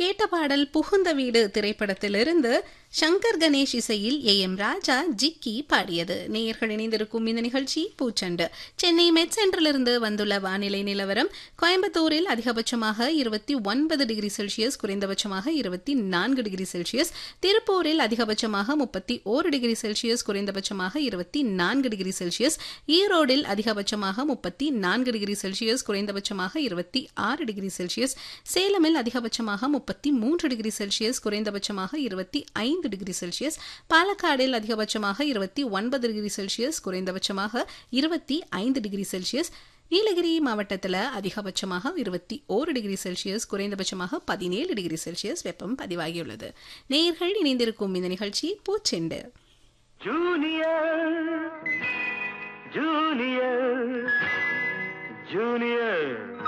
கேட்ட பாடல் புகுந்த வீடு திரைப்படத்திலிருந்து சங்கர் கணேஷ் இசையில் ஏ எம் ராஜா ஜிக்கி பாடியது நேயர்கள் இணைந்திருக்கும் இந்த நிகழ்ச்சி பூச்சண்டு சென்னை மெட் சென்டரிலிருந்து வந்துள்ள வானிலை நிலவரம் கோயம்புத்தூரில் அதிகபட்சமாக இருபத்தி ஒன்பது டிகிரி செல்சியஸ் குறைந்தபட்சமாக இருபத்தி நான்கு டிகிரி செல்சியஸ் திருப்பூரில் அதிகபட்சமாக முப்பத்தி ஓரு டிகிரி செல்சியஸ் குறைந்தபட்சமாக இருபத்தி நான்கு டிகிரி செல்சியஸ் ஈரோடில் அதிகபட்சமாக முப்பத்தி நான்கு டிகிரி செல்சியஸ் குறைந்தபட்சமாக இருபத்தி ஆறு டிகிரி செல்சியஸ் சேலமில் அதிகபட்சமாக முப்பத்தி மூன்று டிகிரி செல்சியஸ் குறைந்தபட்சமாக இருபத்தி ஐந்து டிகிரி செல்சியஸ் பாலக்காடில் அதிகபட்சமாக இருபத்தி ஒன்பது டிகிரி செல்சியஸ் குறைந்தபட்சமாக இருபத்தி ஐந்து டிகிரி செல்சியஸ் நீலகிரி மாவட்டத்தில் அதிகபட்சமாக இருபத்தி ஓரு டிகிரி செல்சியஸ் குறைந்தபட்சமாக பதினேழு டிகிரி செல்சியஸ் வெப்பம் பதிவாகியுள்ளது நேயர்கள் இணைந்திருக்கும் இந்த நிகழ்ச்சி பூச்செண்டு ஜூனியர் ஜூனியர் ஜூனியர்